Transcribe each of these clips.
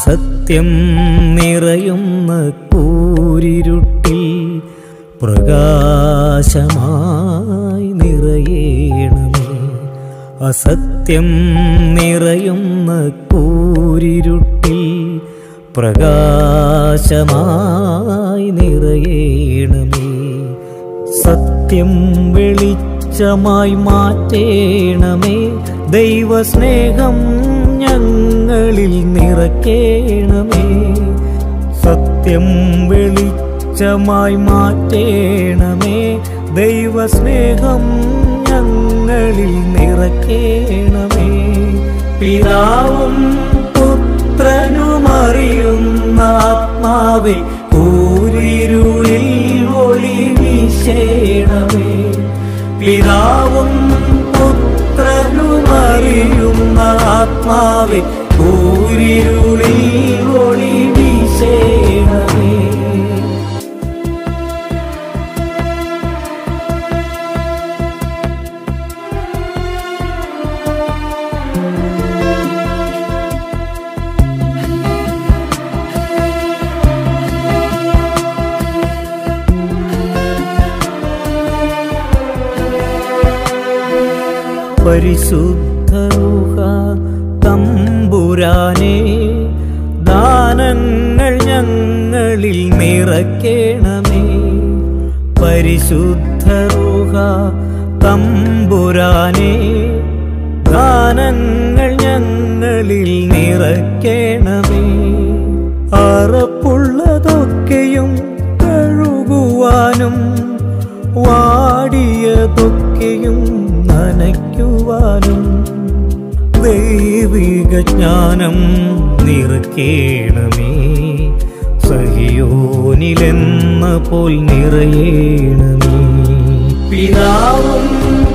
അസത്യം നിറയുന്ന കൂരിരുട്ടിൽ പ്രകാശമായി നിറയണമേ അസത്യം നിറയുന്ന കൂരിരുട്ടിൽ പ്രകാശമായി നിറയണമേ സത്യം വെളിച്ചമായി മാറ്റേണമേ ദൈവസ്നേഹം ഞങ്ങളിൽ നിറക്കേണമേ സത്യം വെളിച്ചമായി മാറ്റേണമേ ദൈവസ്നേഹം ഞങ്ങളിൽ നിറക്കേണമേ പിതാവും പുത്രനുമറിയുന്ന ആത്മാവെ കൂരിരുളിൽ ഒളി വീശേണമേ പിതാവും പുത്രനുമറിയുന്ന ആത്മാവെ കൂരിരുളിൽ ഒളി വീശേണമേ പരിശുദ്ധ തമ്പുരാനെ ദാനങ്ങൾ ഞങ്ങളിൽ നിറക്കേണമേ പരിശുദ്ധ തമ്പുരാനെ ദാനങ്ങൾ ഞങ്ങളിൽ നിറക്കേണമേ അറപ്പുള്ളതൊക്കെയും കഴുകുവാനും വാടിയതൊക്കെയും നനയ്ക്കുവാനും ദൈവിക ജ്ഞാനം നിറക്കേണമേ സഹിയോനിലെന്ന പോൽ നിറയേണമേ പിതാവും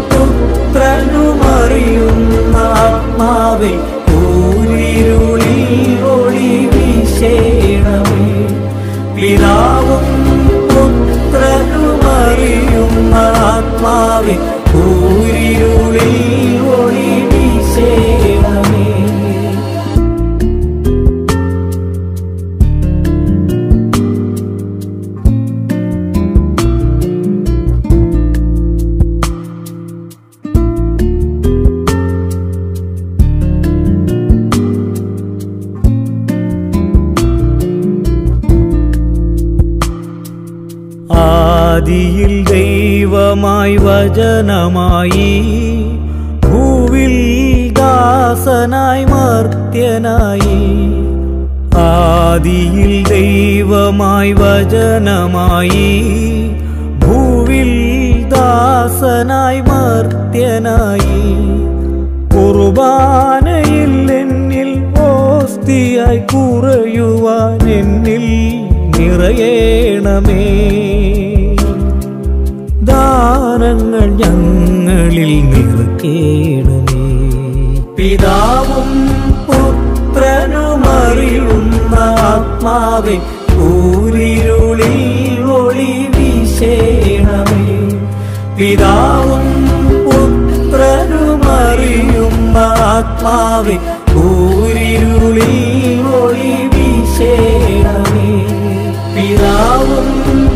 പുത്രനുമറിയുന്ന ആത്മാവെ ഊരിരുളിൽ ഒളി വീശേണമേ പിതാവും പുത്രനുമറിയുന്ന ആത്മാവെ ഊരിരുളിൽ ഒളി വീശേണമേ ആദിയിൽ ദൈവമായി വചനമായി ഭൂവിൽ ദാസനായി മർത്യനായി ആദിയിൽ ദൈവമായി വചനമായി ഭൂവിൽ ദാസനായി മർത്യനായി കുർബാനയിൽ എന്നിൽ ഓസ്തിയായി കുറയുവാൻ എന്നിൽ നിറയേണമേ ദാനങ്ങൾ ഞങ്ങളിൽ നിറക്കേണമേ പിതാവും പുത്രനുമറിയുന്ന ആത്മാവെ ഊരിരുളിൽ ഒളി വീശേണമേ പിതാവും പുത്രനുമറിയുന്ന ആത്മാവെ ഊരിരുളിൽ ഒളി വീശേണമേ പിതാവും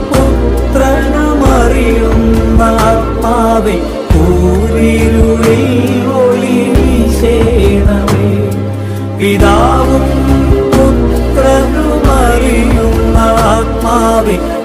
പുത്രനുമറിയുന്ന ആത്മാവെ ഊരിരുളിൽ ഒളി വീശേണമേ പിതാവും പുത്രനുമറിയുന്ന ആത്മാവെ